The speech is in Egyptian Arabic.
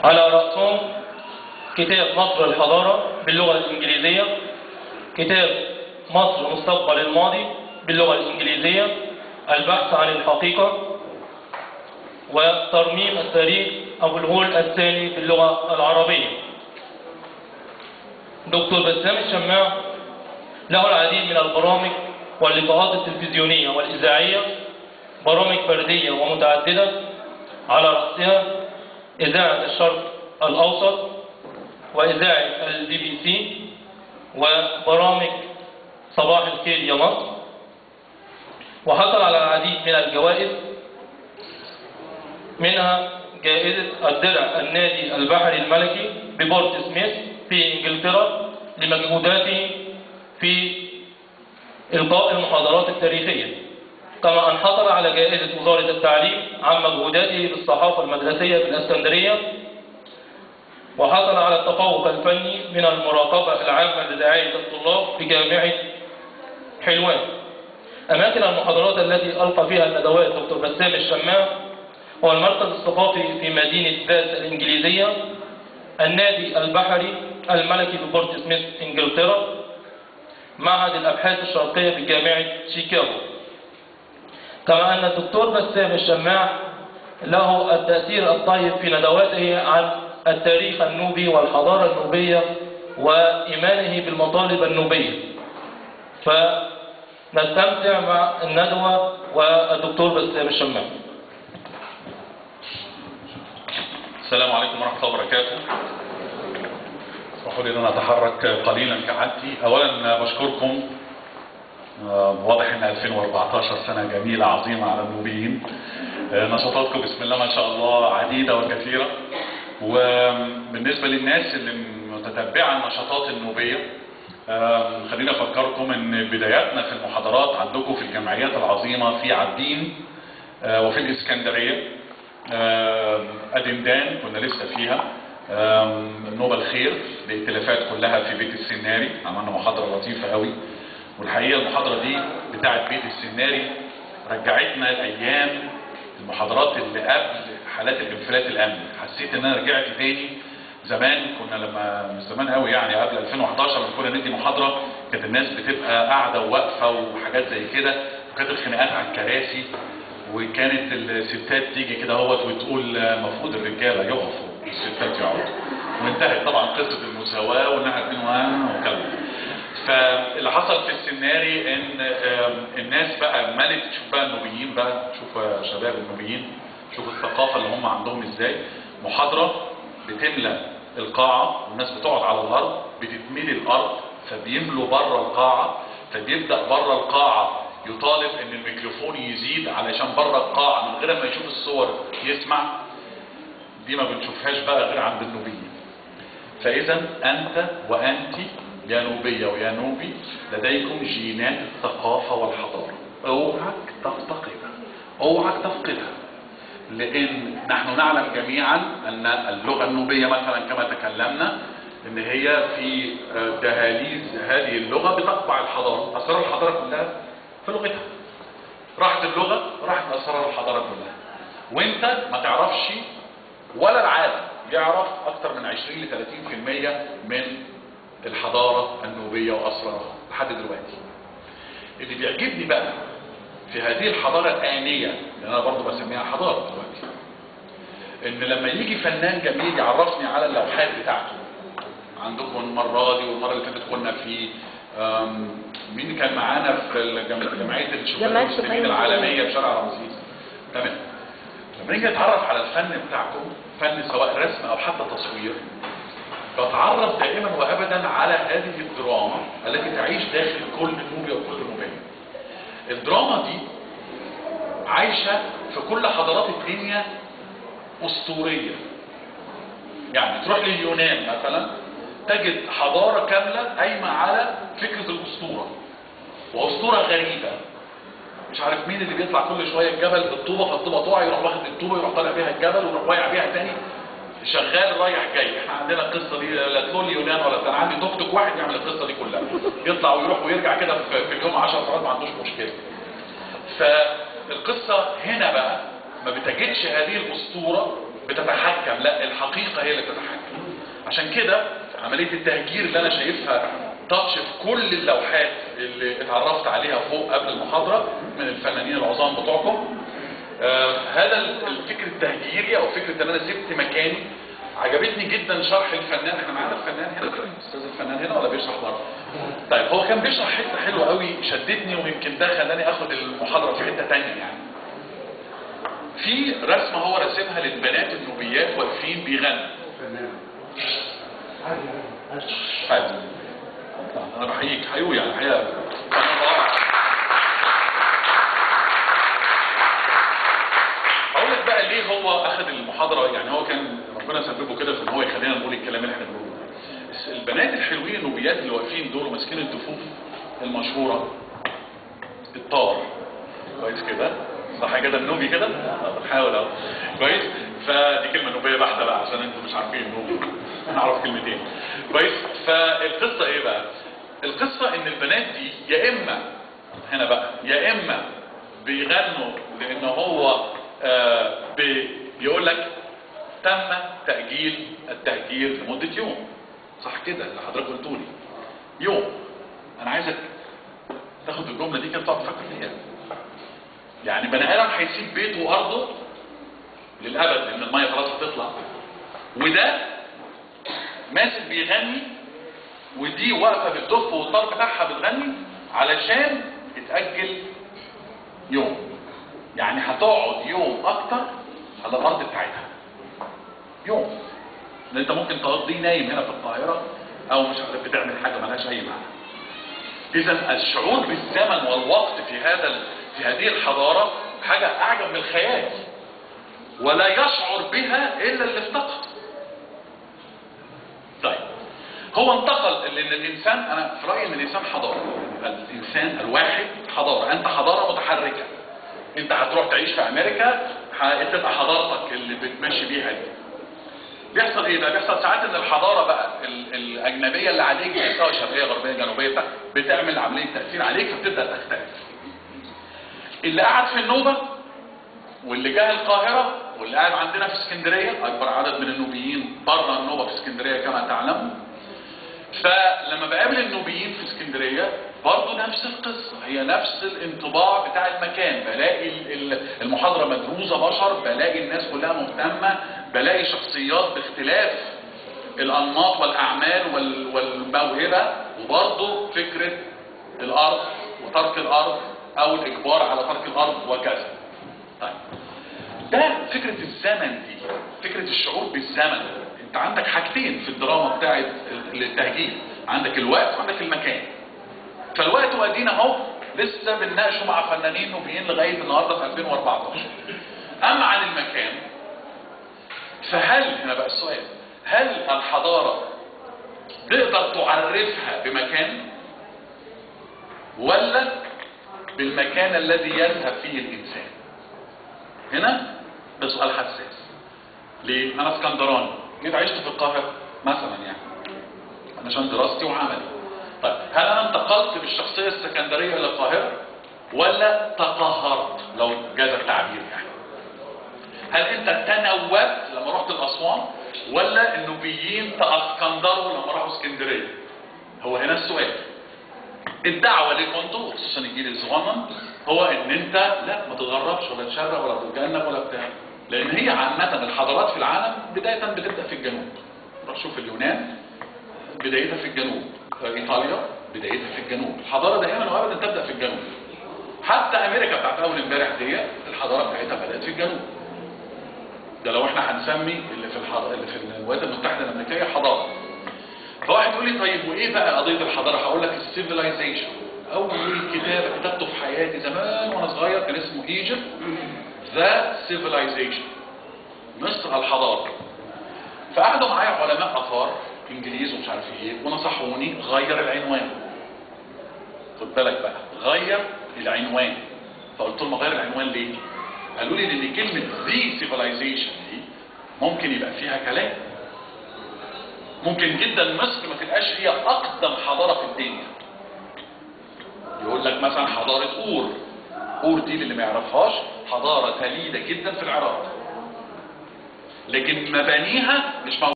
على رأسهم كتاب مصر الحضارة باللغة الإنجليزية كتاب مصر مستقبل الماضي باللغة الإنجليزية البحث عن الحقيقة وترميم التاريخ أبو الهول الثاني باللغة العربية دكتور بسام الشماع له العديد من البرامج واللقاءات التلفزيونية والإذاعية برامج فردية ومتعددة على رأسها إذاعة الشرق الأوسط وإذاعة البي بي سي وبرامج صباح الخير يا مصر وحصل على العديد من الجوائز منها جائزة الدرع النادي البحري الملكي ببورت سميث في إنجلترا لمجهوداته في إلقاء المحاضرات التاريخية كما أن حصل على جائزة وزارة التعليم عن مجهوداته بالصحافة المدرسية بالإسكندرية وحصل على التفوق الفني من المراقبة العامة لرعاية الطلاب في جامعة حلوان أماكن المحاضرات التي ألقى فيها الندوات دكتور بسام الشماع هو المركز الثقافي في مدينة باز الإنجليزية النادي البحري الملكي ببورت سميث إنجلترا معهد الأبحاث الشرقية بجامعة شيكاغو كما أن الدكتور بسام الشماع له التأثير الطيب في ندواته عن التاريخ النوبي والحضارة النوبية وإيمانه بالمطالب النوبية فنستمتع مع الندوة والدكتور بسام الشماع السلام عليكم ورحمة الله وبركاته اسمحوا لي ان انا اتحرك قليلا كعادتي اولا بشكركم آه، واضح ان 2014 سنة جميلة عظيمة على النوبيين آه، نشاطاتكم بسم الله ما شاء الله عديدة وكثيرة وبالنسبة للناس اللي متتبعة النشاطات النوبية آم، خليني افكركم ان بداياتنا في المحاضرات عندكم في الجمعيات العظيمة في عابدين آه، وفي الاسكندرية آم، ادندان كنا لسه فيها آم، نوبة الخير الائتلافات كلها في بيت السناري عملنا محاضرة لطيفة قوي والحقيقة المحاضرة دي بتاعت بيت السناري رجعتنا الايام المحاضرات اللي قبل حالات الانفلات الامني حسيت ان انا رجعت تاني زمان كنا لما من زمان قوي يعني قبل 2011 لما كنا ندي محاضره كانت الناس بتبقى قاعده وواقفه وحاجات زي كده وكانت الخناقات على الكراسي وكانت الستات تيجي كده اهوت وتقول المفروض الرجاله يقفوا والستات يقعدوا وانتهت طبعا قصه المساواه وانها اتنين وكلام فاللي حصل في السيناري ان آم، الناس بقى ملت تشوف بقى النوبيين بقى شوف يا شباب النوبيين شوف الثقافه اللي هم عندهم ازاي محاضره بتملى القاعه والناس بتقعد على الارض بتتملي الارض فبيملوا بره القاعه فبيبدا بره القاعه يطالب ان الميكروفون يزيد علشان بره القاعه من غير ما يشوف الصور يسمع دي ما بنشوفهاش بقى غير عند النوبيين فإذا أنت وأنت يا نوبية ويا نوبي لديكم جينات الثقافة والحضارة اوعك تفتقدها اوعك تفقدها لأن نحن نعلم جميعا أن اللغة النوبية مثلا كما تكلمنا أن هي في دهاليز هذه اللغة بتقطع الحضارة أسرار الحضارة كلها في لغتها راحت اللغة راحت أسرار الحضارة كلها وانت ما تعرفش ولا العالم يعرف اكتر من 20 ل 30% من الحضارة النوبية واسرارها لحد دلوقتي اللي بيعجبني بقى في هذه الحضارة الآنية اللي انا برضو بسميها حضارة دلوقتي ان لما يجي فنان جميل يعرفني على اللوحات بتاعته عندكم المرة دي والمرة اللي فاتت كنا في آم، مين كان معانا في الجم- جمعية الشباب جمعية المسلمين الشباب العالمية في شارع رمسيس تمام لما نيجي نتعرف على الفن بتاعكم فن سواء رسم او حتى تصوير بتعرف دائما وابدا على هذه الدراما التي تعيش داخل كل نوبي وكل نوبية الدراما دي عايشة في كل حضارات الدنيا اسطورية يعني تروح لليونان مثلا تجد حضارة كاملة قايمة على فكرة الاسطورة واسطورة غريبة مش عارف مين اللي بيطلع كل شويه الجبل بالطوبه فالطوبه تقع يروح واخد الطوبه يروح طالع بيها الجبل ويروح واقع بيها تاني شغال رايح جاي احنا عندنا القصه دي لا تقول لي يونان ولا انا عندي توك توك واحد يعمل القصه دي كلها يطلع ويروح ويرجع كده في في اليوم 10 مرات ما عندوش مشكله فالقصه هنا بقى ما بتجدش هذه الاسطوره بتتحكم لا الحقيقة هي اللي بتتحكم عشان كده عملية التهجير اللي انا شايفها تاتش في كل اللوحات اللي اتعرفت عليها فوق قبل المحاضرة من الفنانين العظام بتوعكم آه هذا ال- الفكر التهجيري او فكرة ان انا سبت مكاني عجبتني جدا شرح الفنان احنا معانا الفنان هنا استاذ الفنان هنا ولا بيشرح بره طيب هو كان بيشرح حته حلوه قوي شدتني ويمكن ده خلاني اخد المحاضره في حته تانية يعني في رسمه هو راسمها للبنات النوبيات واقفين بيغنوا حلو انا بحييك حيوي يعني حقيقه هقول لك بقى ليه هو اخذ المحاضره يعني هو كان ربنا سببه كده في ان هو يخلينا نقول الكلام اللي احنا بنقوله ده. بس البنات الحلوين النوبيات اللي واقفين دول وماسكين الدفوف المشهوره الطار كويس كده صح كده النوبي كده آه، بنحاول اهو كويس فدي كلمه نوبيه بحته بقى عشان انتوا مش عارفين النوبي نعرف كلمتين كويس فالقصه ايه بقى القصه ان البنات دي يا اما هنا بقى يا اما بيغنوا لان هو آه بي- بيقول لك تم تاجيل التهجير لمده يوم صح كده اللي حضرتك قلته لي يوم انا عايزك تاخد الجمله دي كده تقعد تفكر فيها يعني بني ادم هيسيب بيته وارضه للابد لان الميه خلاص هتطلع وده ماسك بيغني ودي واقفه بالدف والطرف بتاعها بتغني علشان تتاجل يوم يعني هتقعد يوم اكتر على الارض بتاعتها يوم لان انت ممكن تقضيه نايم هنا في القاهره او مش عارف بتعمل حاجه ملهاش اي معنى اذا الشعور بالزمن والوقت في هذا ال- في هذه الحضاره حاجه اعجب من الخيال ولا يشعر بها الا اللي افتقد طيب هو انتقل لان الانسان انا في رايي ان الانسان حضاره الانسان الواحد حضاره انت حضاره متحركه انت هتروح تعيش في امريكا هتبقى حضارتك اللي بتمشي بيها دي بيحصل ايه بقى بيحصل ساعات ان الحضاره بقى ال- الاجنبيه اللي عليك دي سواء شرقيه غربيه جنوبيه بتاع بتعمل عمليه تاثير عليك فبتبدا تختلف اللي قاعد في النوبه واللي جه القاهره واللي قاعد عندنا في اسكندريه اكبر عدد من النوبيين بره النوبه في اسكندريه كما تعلموا فلما بقابل النوبيين في اسكندريه برضه نفس القصه هي نفس الانطباع بتاع المكان بلاقي ال- ال- المحاضره مدروسه بشر بلاقي الناس كلها مهتمه بلاقي شخصيات باختلاف الانماط والاعمال وال- والموهبه وبرضه فكره الارض وترك الارض او الاجبار على ترك الارض وكذا طيب ده فكرة الزمن دي فكرة الشعور بالزمن انت عندك حاجتين في الدراما بتاعت التهجير عندك الوقت وعندك المكان فالوقت وادينا اهو لسه بنناقشه مع فنانين نوبيين لغاية النهاردة في 2014 اما عن المكان فهل هنا بقى السؤال هل الحضارة تقدر تعرفها بمكان ولا بالمكان الذي يذهب فيه الانسان هنا ده سؤال حساس ليه انا اسكندراني جيت عشت في القاهره مثلا يعني عشان دراستي وعملي طيب هل انا انتقلت بالشخصيه السكندريه الى القاهره ولا تقهرت لو جاز التعبير يعني هل انت تنوبت لما رحت الاسوان ولا النوبيين تاسكندروا لما راحوا اسكندريه هو هنا السؤال الدعوة لكم انتوا خصوصا الجيل الصغنن هو ان انت لا ما تتغربش ولا تشرق ولا تتجنب ولا بتاع لان هي عامة الحضارات في العالم بداية بتبدأ في الجنوب روح شوف اليونان بدايتها في الجنوب ايطاليا بدايتها في الجنوب الحضارة دائما وابدا تبدأ في الجنوب حتى امريكا بتاعت اول امبارح دي الحضارة بتاعتها بدأت في الجنوب ده لو احنا هنسمي اللي في الحضارة اللي في الولايات المتحدة الامريكية حضارة فواحد يقول لي طيب وايه بقى قضيه الحضاره هقول لك السيفيلايزيشن اول كتاب كتبته في حياتي زمان وانا صغير كان اسمه ايجيبت ذا سيفيلايزيشن مصر الحضاره فقعدوا معايا علماء اثار انجليز ومش عارف ايه ونصحوني غير العنوان خد بالك بقى غير العنوان فقلت لهم غير العنوان ليه قالوا لي ان كلمه ذي سيفيلايزيشن دي ممكن يبقى فيها كلام ممكن جدا مصر ما تبقاش هي اقدم حضاره في الدنيا يقول لك مثلا حضاره اور اور دي اللي ما يعرفهاش حضاره تليده جدا في العراق لكن مبانيها مش موجودة